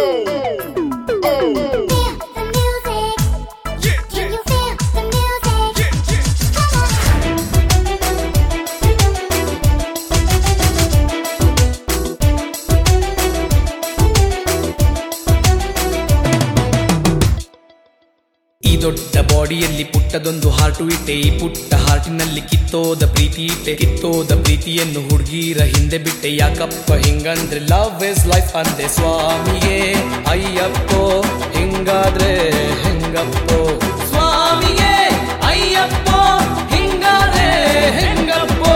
Feel the music. Can you feel the music? Come on. ಈ ದೊಡ್ಡ ಬಾಡಿಯಲ್ಲಿ ಪುಟ್ಟದೊಂದು heart ಇಟ್ಟೆ ಈ ಪುಟ್ಟ ಹಾರ್ಟಿನಲ್ಲಿ ಕಿತ್ತೋದ ಪ್ರೀತಿ ಇಟ್ಟೆ ಕಿತ್ತೋದ ಪ್ರೀತಿಯನ್ನು ಹುಡುಗಿರ ಹಿಂದೆ ಬಿಟ್ಟೆ ಯಾಕಪ್ಪ ಹಿಂಗಂದ್ರೆ ಲವ್ ಇಸ್ ಲೈಫ್ ಅಂದೆ ಸ್ವಾಮಿಯೇ ಅಯ್ಯಪ್ಪೋ ಹಿಂಗಾದ್ರೆ ಹೆಂಗಪ್ಪೋ ಸ್ವಾಮಿಯೇ ಅಯ್ಯಪ್ಪೋ ಹಿಂಗಾದ್ರೆ ಹೆಂಗಪ್ಪೋ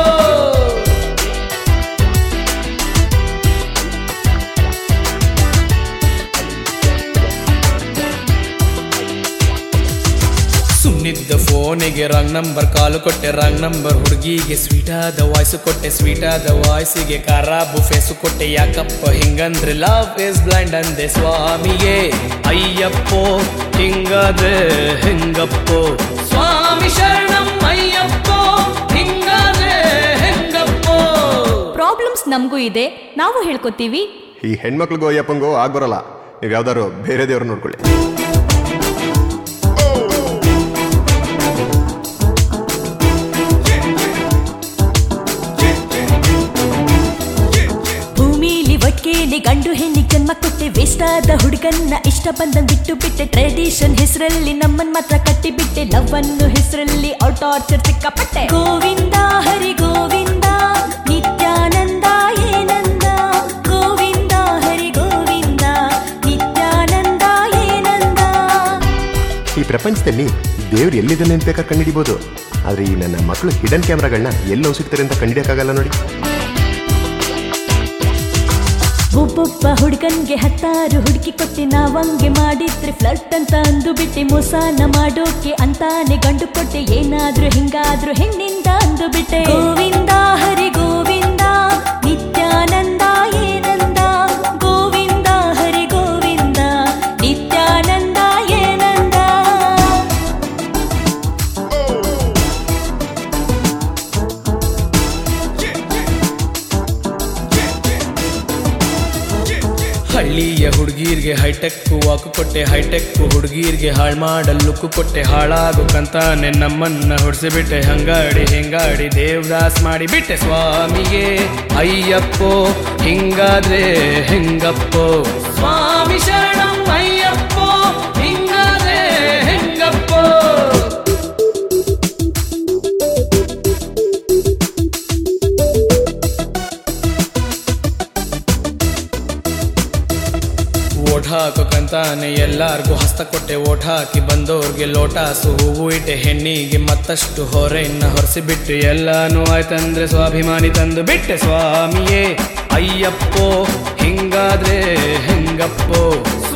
ಸುಮ್ನಿದ್ದ ಫೋನಿಗೆ ರಾಂಗ್ ನಂಬರ್ ಕಾಲು ಕೊಟ್ಟೆ ರಾಂಗ್ ನಂಬರ್ ಹುಡುಗಿಗೆ ಸ್ವೀಟ್ ಆದ ವಾಯ್ಸು ಕೊಟ್ಟೆ ಸ್ವೀಟ್ ಆದ ವಾಯ್ಸಿಗೆ ಖರಾಬು ಫೇಸು ಕೊಟ್ಟೆ ಯಾಕಪ್ಪ ಹಿಂಗಂದ್ರೆ ಲವ್ ಇಸ್ ಬ್ಲೈಂಡ್ ಅಂದೆ ಸ್ವಾಮಿಯೇ ಅಯ್ಯಪ್ಪೋ ಹಿಂಗಾದ್ರೆ ಹೆಂಗಪ್ಪೋ ಸ್ವಾಮಿ ಶರಣಂ ಅಯ್ಯಪ್ಪೋ ಹಿಂಗಾದ್ರೆ ಹೆಂಗಪ್ಪೋ ಪ್ರಾಬ್ಲಮ್ಸ್ ನಮಗೂ ಇದೆ ನಾವು ಹೇಳ್ಕೊತೀವಿ ಈ ಹೆಣ್ಮಕ್ಳಿಗೂ ಅಯ್ಯಪ್ಪಂಗೂ ಆಗ್ಬರಲ್ಲ ನೀವು ಯಾವ್ದಾದ್ರು ಬೇರೆ ದೇವ್ರು ನೋಡ್ಕೊಳ್ಳಿ ಭೂಮಿಲಿ ಒಟ್ಕೇಲಿ ಗಂಡು ಹೆಣ್ಣಿಗೆ ಜನ್ಮ ಕೊಟ್ಟೆ ವೇಸ್ಟ್ ಆದ ಹುಡುಗನ್ನ ಇಷ್ಟ ಬಂದಂಗ್ ಬಿಟ್ಟು ಬಿಟ್ಟೆ ಟ್ರೆಡಿಷನ್ ಹೆಸರಲ್ಲಿ ನಮ್ಮನ್ ಮಾತ್ರ ಕಟ್ಟಿ ಬಿಟ್ಟೆ ಲವ್ ಅನ್ನು ಹೆಸರಲ್ಲಿ ಔಟ್ ಟಾರ್ಚರ್ ಸಿಕ್ಕಾಪಟ್ಟೆ ಗೋವಿಂದ ಹರಿ ಗೋವಿಂದ ನಿತ್ಯಾನಂದ ಏನಂದ ಗೋವಿಂದ ಹರಿ ಗೋವಿಂದ ನಿತ್ಯಾನಂದ ಏನಂದ ಈ ಪ್ರಪಂಚದಲ್ಲಿ ದೇವ್ರು ಎಲ್ಲಿದ್ದಾನೆ ಅಂತ ಬೇಕಾದ್ರೆ ಕಂಡಿಡಿಬೋದು ಆದ್ರೆ ಈ ನನ್ನ ಮಕ್ಕಳು ಹಿಡನ್ ಕ್ಯಾಮ್ರಾಗಳನ್ನ ಎಲ್ಲಿ ಸಿಗ್ತಾರೆ ಅಂತ ಕಂಡಿಡಿಯಕ್ಕಾಗಲ್ಲ ನೋಡಿ ಒಬ್ಬೊಬ್ಬ ಹುಡುಗನ್ಗೆ ಹತ್ತಾರು ಹುಡುಕಿ ಕೊಟ್ಟೆ ನಾವಂಗೆ ಮಾಡಿದ್ರೆ ಫ್ಲರ್ಟ್ ಅಂತ ಅಂದು ಬಿಟ್ಟೆ ಮೋಸಾನ ಮಾಡೋಕೆ ಅಂತಾನೆ ಗಂಡು ಕೊಟ್ಟೆ ಏನಾದ್ರೂ ಹಿಂಗಾದ್ರೂ ಹೆಣ್ಣಿಂದ ಅಂದು ಬಿಟ್ಟೆ ಗೋವಿಂದ ಹರಿ ಗೋವಿಂದ ನಿತ್ಯಾನಂದ ಏನಂದ ಗೋವಿಂದ ಹರಿ ಗೋವಿಂದ ನಿತ್ಯಾನಂದ ಏನಂದ ಹಳ್ಳಿಯ ಹುಡುಗೀರ್ಗೆ ಹೈಟೆಕ್ ವಾಕು ಕೊಟ್ಟೆ ಹೈಟೆಕ್ ಹುಡುಗೀರ್ಗೆ ಹಾಳು ಮಾಡಲ್ ಲುಕ್ಕು ಕೊಟ್ಟೆ ಹಾಳಾಗೋಕಂತಾನೆ ನಮ್ಮನ್ನ ಹೊಡ್ಸಿಬಿಟ್ಟೆ ಹಂಗಾಡಿ ಹಿಂಗಾಡಿ ದೇವದಾಸ್ ಮಾಡಿ ಬಿಟ್ಟೆ ಸ್ವಾಮಿಗೆ ಅಯ್ಯಪ್ಪೋ ಹಿಂಗಾದ್ರೆ ಹೆಂಗಪ್ಪೋ ಸ್ವಾಮಿ ಶರಣಂ ಅಯ್ಯಪ್ಪೋ ಹಿಂಗಾದ್ರೆ ಹೆಂಗಪ್ಪೋ ಓಟ್ ಹಾಕೋಕಂತಾನೆ ಎಲ್ಲಾರ್ಗೂ ಹಸ್ತ ಕೊಟ್ಟೆ ಓಟ್ ಹಾಕಿ ಬಂದೋರ್ಗೆ ಲೋಟಾಸು ಹೂವು ಇಟ್ಟೆ ಹೆಣ್ಣಿಗೆ ಮತ್ತಷ್ಟು ಹೊರೆಯನ್ನ ಹೊರಸಿಬಿಟ್ಟು ಎಲ್ಲಾನು ಆಯ್ತಂದ್ರೆ ಸ್ವಾಭಿಮಾನಿ ತಂದು ಬಿಟ್ಟೆ ಸ್ವಾಮಿಯೇ ಅಯ್ಯಪ್ಪೋ ಹಿಂಗಾದ್ರೆ ಹೆಂಗಪ್ಪೋ